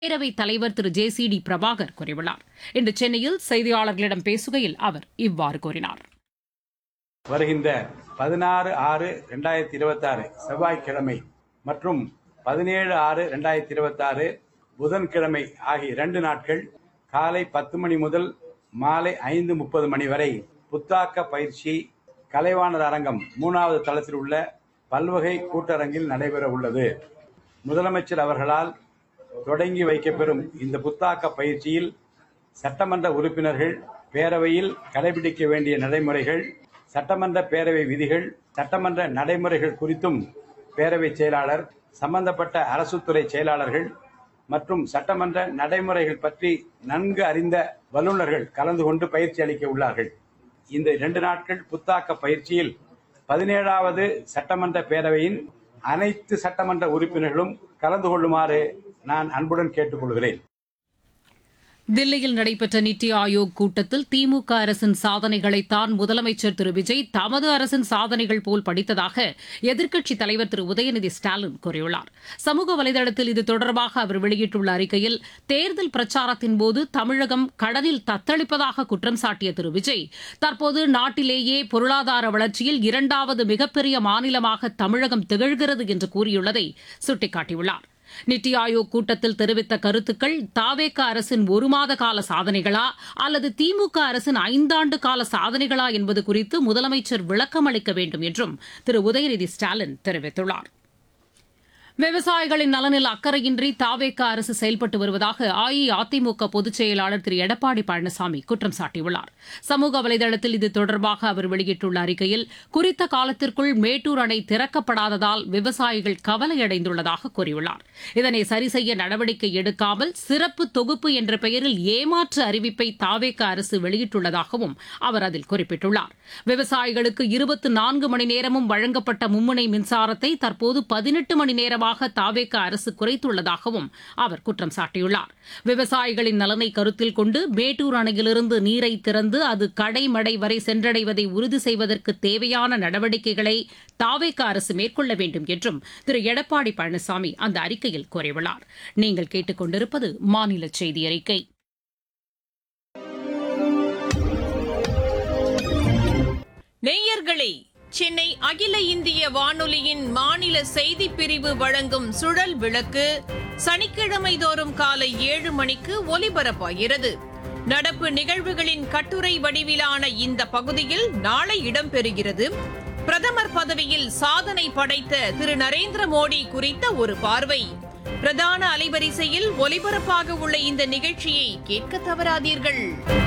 பேரவைத் தலைவர் திரு ஜே சி டி பிரபாகர் கூறியுள்ளார் இன்று சென்னையில் செய்தியாளர்களிடம் பேசுகையில் அவர் இவ்வாறு கூறினார் வருகின்ற பதினாறு ஆறு ரெண்டாயிரத்தி இருபத்தாறு செவ்வாய்க்கிழமை மற்றும் பதினேழு ஆறு ரெண்டாயிரத்தி இருபத்தாறு புதன்கிழமை ஆகிய இரண்டு நாட்கள் காலை பத்து மணி முதல் மாலை ஐந்து முப்பது மணி வரை புத்தாக்க பயிற்சி கலைவாணர் அரங்கம் மூணாவது தளத்தில் உள்ள பல்வகை கூட்டரங்கில் நடைபெற உள்ளது முதலமைச்சர் அவர்களால் தொடங்கி வைக்கப்பெறும் இந்த புத்தாக்க பயிற்சியில் சட்டமன்ற உறுப்பினர்கள் பேரவையில் கடைபிடிக்க வேண்டிய நடைமுறைகள் சட்டமன்ற பேரவை விதிகள் சட்டமன்ற நடைமுறைகள் குறித்தும் பேரவை செயலாளர் சம்பந்தப்பட்ட அரசுத்துறை செயலாளர்கள் மற்றும் சட்டமன்ற நடைமுறைகள் பற்றி நன்கு அறிந்த வல்லுநர்கள் கலந்து கொண்டு பயிற்சி அளிக்க உள்ளார்கள் இந்த இரண்டு நாட்கள் புத்தாக்க பயிற்சியில் பதினேழாவது சட்டமன்ற பேரவையின் அனைத்து சட்டமன்ற உறுப்பினர்களும் கலந்து கொள்ளுமாறு நான் அன்புடன் கேட்டுக்கொள்கிறேன் தில்லியில் நடைபெற்ற நித்தி ஆயோக் கூட்டத்தில் திமுக அரசின் சாதனைகளைத்தான் முதலமைச்சர் திரு விஜய் தமது அரசின் சாதனைகள் போல் படித்ததாக எதிர்க்கட்சித் தலைவர் திரு உதயநிதி ஸ்டாலின் கூறியுள்ளார் சமூக வலைதளத்தில் இது தொடர்பாக அவர் வெளியிட்டுள்ள அறிக்கையில் தேர்தல் பிரச்சாரத்தின் போது தமிழகம் கடனில் தத்தளிப்பதாக குற்றம் சாட்டிய திரு விஜய் தற்போது நாட்டிலேயே பொருளாதார வளர்ச்சியில் இரண்டாவது மிகப்பெரிய மாநிலமாக தமிழகம் திகழ்கிறது என்று கூறியுள்ளதை சுட்டிக்காட்டியுள்ளார் நித்தி ஆயோக் கூட்டத்தில் தெரிவித்த கருத்துக்கள் தாவேக அரசின் ஒரு மாத கால சாதனைகளா அல்லது திமுக அரசின் ஐந்தாண்டு கால சாதனைகளா என்பது குறித்து முதலமைச்சர் விளக்கம் அளிக்க வேண்டும் என்றும் திரு உதயநிதி ஸ்டாலின் தெரிவித்துள்ளார் விவசாயிகளின் நலனில் அக்கறையின்றி தாவேக அரசு செயல்பட்டு வருவதாக அஇஅதிமுக பொதுச் செயலாளர் திரு எடப்பாடி பழனிசாமி குற்றம் சாட்டியுள்ளார் சமூக வலைதளத்தில் இது தொடர்பாக அவர் வெளியிட்டுள்ள அறிக்கையில் குறித்த காலத்திற்குள் மேட்டூர் அணை திறக்கப்படாததால் விவசாயிகள் கவலையடைந்துள்ளதாக கூறியுள்ளார் இதனை சரிசெய்ய நடவடிக்கை எடுக்காமல் சிறப்பு தொகுப்பு என்ற பெயரில் ஏமாற்று அறிவிப்பை தாவேக அரசு வெளியிட்டுள்ளதாகவும் அவர் அதில் குறிப்பிட்டுள்ளார் விவசாயிகளுக்கு இருபத்தி நான்கு மணி நேரமும் வழங்கப்பட்ட மும்முனை மின்சாரத்தை தற்போது பதினெட்டு மணி நேரமாக தாவேக அரசு குறைத்துள்ளதாகவும் அவர் குற்றம் சாட்டியுள்ளார் விவசாயிகளின் நலனை கருத்தில் கொண்டு மேட்டூர் அணையிலிருந்து நீரை திறந்து அது கடைமடை வரை சென்றடைவதை உறுதி செய்வதற்கு தேவையான நடவடிக்கைகளை தாவேக அரசு மேற்கொள்ள வேண்டும் என்றும் திரு எடப்பாடி பழனிசாமி அந்த அறிக்கையில் கூறியுள்ளார் நீங்கள் கேட்டுக்கொண்டிருப்பது மாநில செய்தி அறிக்கை நேயர்களே சென்னை அகில இந்திய வானொலியின் மாநில செய்தி பிரிவு வழங்கும் சுழல் விளக்கு சனிக்கிழமை தோறும் காலை ஏழு மணிக்கு ஒலிபரப்பாகிறது நடப்பு நிகழ்வுகளின் கட்டுரை வடிவிலான இந்த பகுதியில் நாளை இடம்பெறுகிறது பிரதமர் பதவியில் சாதனை படைத்த திரு நரேந்திர மோடி குறித்த ஒரு பார்வை பிரதான அலைவரிசையில் ஒலிபரப்பாக உள்ள இந்த நிகழ்ச்சியை கேட்க தவறாதீர்கள்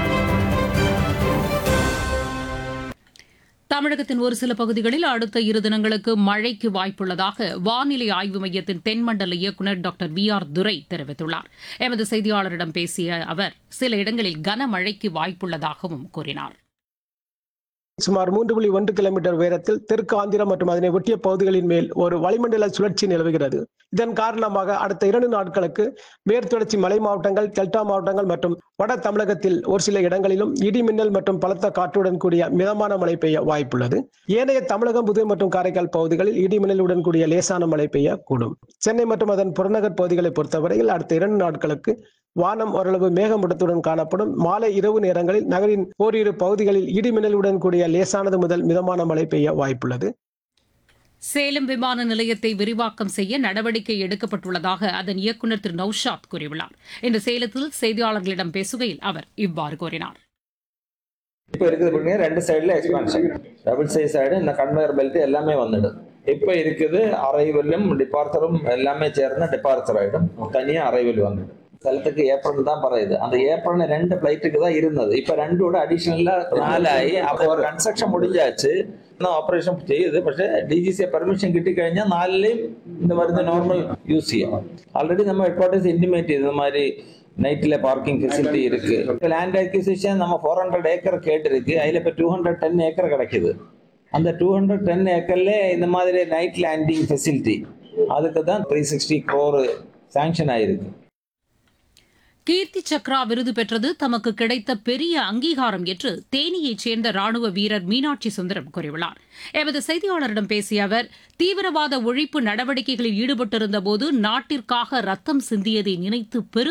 தமிழகத்தின் ஒரு சில பகுதிகளில் அடுத்த இரு தினங்களுக்கு மழைக்கு வாய்ப்புள்ளதாக வானிலை ஆய்வு மையத்தின் தென்மண்டல இயக்குநர் டாக்டர் வி ஆர் துரை தெரிவித்துள்ளார் எமது செய்தியாளரிடம் பேசிய அவர் சில இடங்களில் கனமழைக்கு வாய்ப்புள்ளதாகவும் கூறினார் சுமார் மூன்று புள்ளி ஒன்று கிலோமீட்டர் உயரத்தில் தெற்கு ஆந்திரம் மற்றும் அதனை ஒட்டிய பகுதிகளின் மேல் ஒரு வளிமண்டல சுழற்சி நிலவுகிறது இதன் காரணமாக அடுத்த இரண்டு நாட்களுக்கு மேற்குத்தொடர்ச்சி மலை மாவட்டங்கள் டெல்டா மாவட்டங்கள் மற்றும் வட தமிழகத்தில் ஒரு சில இடங்களிலும் இடி மின்னல் மற்றும் பலத்த காற்றுடன் கூடிய மிதமான மழை பெய்ய வாய்ப்புள்ளது ஏனைய தமிழகம் புதுவை மற்றும் காரைக்கால் பகுதிகளில் இடி மின்னலுடன் கூடிய லேசான மழை பெய்யக்கூடும் சென்னை மற்றும் அதன் புறநகர் பகுதிகளை பொறுத்தவரையில் அடுத்த இரண்டு நாட்களுக்கு வானம் ஓரளவு மேகமூட்டத்துடன் காணப்படும் மாலை இரவு நேரங்களில் நகரின் ஓரிரு பகுதிகளில் இடி மின்னலுடன் கூடிய லேசானது முதல் மிதமான மழை பெய்ய வாய்ப்புள்ளது சேலம் விமான நிலையத்தை விரிவாக்கம் செய்ய நடவடிக்கை எடுக்கப்பட்டுள்ளதாக அதன் இயக்குநர் திரு நൌஷாத் கூறியுள்ளார் இன்று சேலத்தில் செய்தியாளர்களிடம் பேசுகையில் அவர் இவ்வாறு கூறினார் இப்போ இருக்குது பாருங்க ரெண்டு சைடில் எக்ஸ்பான்ஷன் டபுள் சைஸ் சைடு இந்த கன்வேயர் பெல்ட் எல்லாமே வந்துடும் இப்போ இருக்குது அரைவலும் டிபார்ச்சரும் எல்லாமே சேர்ந்து டிபார்ச்சர் ஆகிடும் தனியாக அரைவல் வந்துடும் സ്ഥലത്തേക്ക് ഏപ്രിൽ தான் പറയുന്നത് அந்த ஏப்ரல் ரெண்டு ஃப்ளைட்டுக்கு தான் இருந்தது இப்போ ரெண்டோட அடிஷனலா നാലായി അപ്പോൾ കൺസ്ട്രക്ഷൻ முடிஞ்சாச்சு ഓപ്പറേഷൻ ചെയ്ത് പക്ഷേ ഡി ജി സി പെർമിഷൻ കിട്ടിക്കഴിഞ്ഞാൽ നാലിലെയും இந்த മരുന്ന് നോർമൽ യൂസ് ചെയ്യാം ஆல்ரெடி நம்ம ஹெட்குவார்ட்டர்ஸ் இன்டிமேட் ചെയ്ത് இந்த மாதிரி நைட்டில் பார்க்கிங் ஃபெசிலிட்டி இருக்கு இப்போ லேண்ட் அக்யூசிஷன் நம்ம ஃபோர் ஹண்ட்ரட் ஏக்கர் கேட்டிருக்கு அதில் இப்போ டூ ஹண்ட்ரட் டென் ஏக்கர் கிடைக்குது அந்த டூ ஹண்ட்ரட் டென் ஏக்கர்ல இந்த மாதிரி நைட் லேண்டிங் ஃபெசிலிட்டி அதுக்கு தான் த்ரீ சிக்ஸ்டி க்ரோர் சாங்ஷன் ஆயிருக்கு கீர்த்தி சக்ரா விருது பெற்றது தமக்கு கிடைத்த பெரிய அங்கீகாரம் என்று தேனியைச் சேர்ந்த ராணுவ வீரர் மீனாட்சி சுந்தரம் கூறியுள்ளார் எமது செய்தியாளரிடம் பேசிய அவர் தீவிரவாத ஒழிப்பு நடவடிக்கைகளில் ஈடுபட்டிருந்தபோது நாட்டிற்காக ரத்தம் சிந்தியதை நினைத்து பெருமை